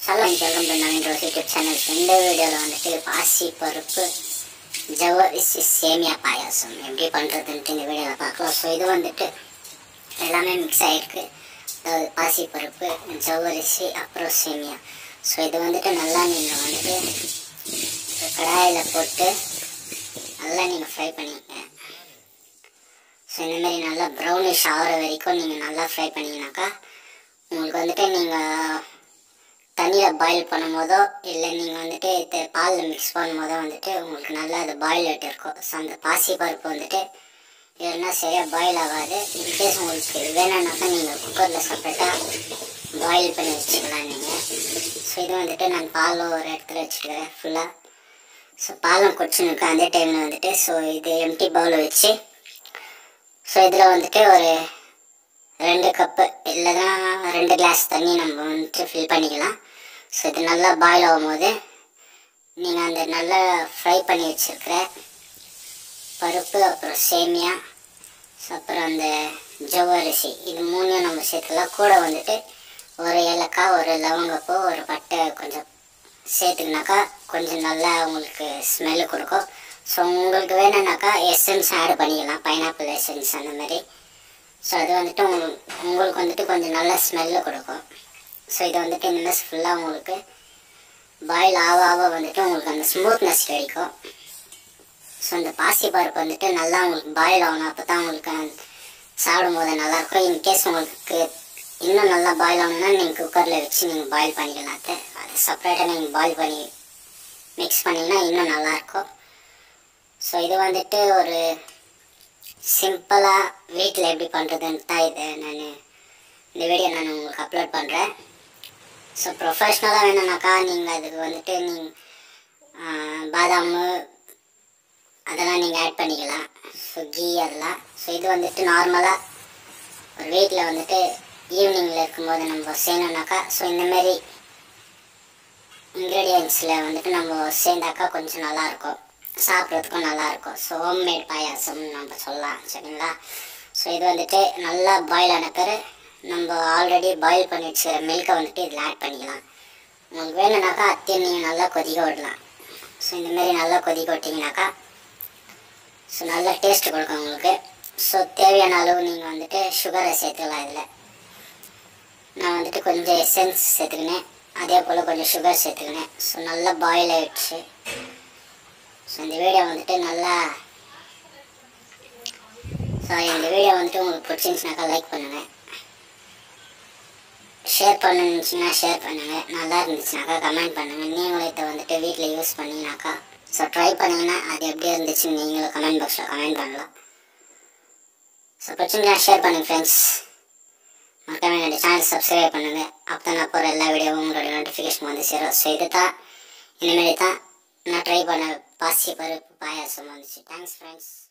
சலம் Selvam Naveen Rose YouTube channel இந்த வீடியோவில் வந்துட்டு பாசி பருப்பு ஜவ்வரிசி சேமியா பாயாசம் எப்படி பண்ணுறதுன்ட்டு இந்த வீடியோவில் பார்க்கலாம் ஸோ இது வந்துட்டு எல்லாமே மிக்ஸ் ஆகிருக்கு அதாவது பாசி பருப்பு ஜவ்வரிசி அப்புறம் சேமியா ஸோ இது வந்துட்டு நல்லா நீங்கள் வந்துட்டு ஒரு கடாயில் போட்டு நல்லா நீங்கள் ஃப்ரை பண்ணிக்கங்க ஸோ இந்த மாதிரி நல்லா ப்ரௌனிஷ் ஆகிற வரைக்கும் நீங்கள் நல்லா ஃப்ரை பண்ணிங்கனாக்கா உங்களுக்கு வந்துட்டு நீங்கள் தண்ணியில் பாயில் பண்ணும்போதோ இல்லை நீங்கள் வந்துட்டு இது பாலில் மிக்ஸ் பண்ணும்போதோ வந்துட்டு உங்களுக்கு நல்லா அது பாயில் ஆகிட்டு இருக்கும் ஸோ அந்த பாசி பருப்பு வந்துட்டு இல்லைன்னா சரியாக பாயில் ஆகாது இன்கேஸ் உங்களுக்கு வேணும்னாக்கா நீங்கள் குக்கரில் செப்பரேட்டாக பாயில் பண்ணி வச்சுக்கலாம் நீங்கள் ஸோ இது வந்துட்டு நான் பால் ஒரு இடத்துல வச்சுக்கிறேன் ஃபுல்லாக ஸோ பாலம் குடிச்சுன்னு அதே டைமில் வந்துட்டு ஸோ இது எம்டி பவுல் வச்சு ஸோ இதில் வந்துட்டு ஒரு ரெண்டு கப்பு இல்லைன்னா ரெண்டு கிளாஸ் தண்ணி நம்ம வந்துட்டு ஃபில் பண்ணிக்கலாம் ஸோ இது நல்லா பாயில் ஆகும்போது நீங்கள் அந்த நல்லா ஃப்ரை பண்ணி வச்சுருக்கிற பருப்பு அப்புறம் சேமியா ஸோ அப்புறம் அந்த ஜவ்வரிசி இது மூணையும் நம்ம சேர்த்துக்கலாம் கூட வந்துட்டு ஒரு ஏலக்காய் ஒரு லவங்கப்பூ ஒரு பட்டை கொஞ்சம் சேர்த்துக்கினாக்கா கொஞ்சம் நல்லா உங்களுக்கு ஸ்மெல்லு கொடுக்கும் ஸோ உங்களுக்கு வேணும்னாக்கா எசன்ஸ் ஆட் பண்ணிக்கலாம் பைனாப்பிள் எசன்ஸ் அந்த மாதிரி ஸோ அது வந்துட்டு உங்களுக்கு உங்களுக்கு வந்துட்டு கொஞ்சம் நல்ல ஸ்மெல்லு கொடுக்கும் ஸோ இது வந்துட்டு இந்த மாதிரி ஃபுல்லாக உங்களுக்கு பாயில் ஆக ஆக வந்துட்டு உங்களுக்கு அந்த ஸ்மூத்னஸ் கிடைக்கும் ஸோ இந்த பாசி பருப்பு வந்துட்டு நல்லா உங்களுக்கு பாயில் ஆகணும் அப்போ தான் உங்களுக்கு சாப்பிடும் போது நல்லாயிருக்கும் இன்கேஸ் உங்களுக்கு இன்னும் நல்லா பாயில் ஆகணும்னா நீங்கள் குக்கரில் வச்சு நீங்கள் பாயில் பண்ணிக்கலாம் அது அது செப்பரேட்டாக நீங்கள் பாயில் பண்ணி மிக்ஸ் பண்ணிங்கன்னா இன்னும் நல்லாயிருக்கும் ஸோ இது வந்துட்டு ஒரு சிம்பிளாக வீட்டில் எப்படி பண்ணுறதுன்னு தான் இது நான் இந்த வீடியோ நான் உங்களுக்கு அப்லோட் பண்ணுறேன் ஸோ ப்ரொஃபஷ்னலாக வேணும்னாக்கா நீங்கள் அதுக்கு வந்துட்டு நீங்கள் பாதாம் அதெல்லாம் நீங்கள் ஆட் பண்ணிக்கலாம் ஸோ கீ அதெல்லாம் ஸோ இது வந்துட்டு நார்மலாக ஒரு வீட்டில் வந்துட்டு ஈவினிங்கில் இருக்கும்போது நம்ம செய்யணுன்னாக்கா ஸோ இந்தமாரி இன்க்ரீடியன்ஸில் வந்துட்டு நம்ம சேர்ந்தாக்கா கொஞ்சம் நல்லாயிருக்கும் சாப்பிட்றதுக்கும் நல்லாயிருக்கும் ஸோ ஹோம்மேட் பாயாசம்னு நம்ம சொல்லலாம் சரிங்களா ஸோ இது வந்துட்டு நல்லா பாயில் ஆன பிறகு நம்ம ஆல்ரெடி பாயில் பண்ணி வச்சுக்கிற மில்கை வந்துட்டு இதில் ஆட் பண்ணிக்கலாம் உங்களுக்கு வேணும்னாக்கா அத்தையும் நீங்கள் நல்லா கொதிக்க விடலாம் ஸோ இந்தமாரி நல்லா கொதிக்க விட்டிங்கனாக்கா ஸோ நல்ல டேஸ்ட் கொடுக்கும் உங்களுக்கு ஸோ தேவையான அளவு நீங்கள் வந்துட்டு சுகரை சேர்த்துக்கலாம் இதில் நான் வந்துட்டு கொஞ்சம் எசன்ஸ் சேர்த்துக்கினேன் அதே போல் கொஞ்சம் சுகர் சேர்த்துக்கினேன் ஸோ நல்லா பாயில் ஆகிடுச்சு ஸோ இந்த வீடியோ வந்துட்டு நல்லா ஸோ இந்த வீடியோ வந்துட்டு உங்களுக்கு பிடிச்சிருந்துச்சுனாக்கா லைக் பண்ணுங்கள் ஷேர் பண்ணுச்சுன்னா ஷேர் பண்ணுங்கள் நல்லா இருந்துச்சுனாக்கா கமெண்ட் பண்ணுங்கள் நீங்களும் இதை வந்துட்டு வீட்டில் யூஸ் பண்ணிங்கனாக்கா ஸோ ட்ரை பண்ணிங்கன்னா அது எப்படி இருந்துச்சுன்னு நீங்களும் கமெண்ட் பாக்ஸில் கமெண்ட் பண்ணலாம் ஸோ பிடிச்சிருந்தா ஷேர் பண்ணுங்கள் ஃப்ரெண்ட்ஸ் மறக்காம என்னோட சேனல் சப்ஸ்கிரைப் பண்ணுங்கள் அப்போ தான் நான் போகிற எல்லா வீடியோவும் உங்களோட நோட்டிஃபிகேஷன் வந்து சேரும் ஸோ இது தான் இனிமேல் தான் நான் ட்ரை பண்ண பாசி பருப்பு பாயாசம் வந்துச்சு தேங்க்ஸ் ஃப்ரெண்ட்ஸ்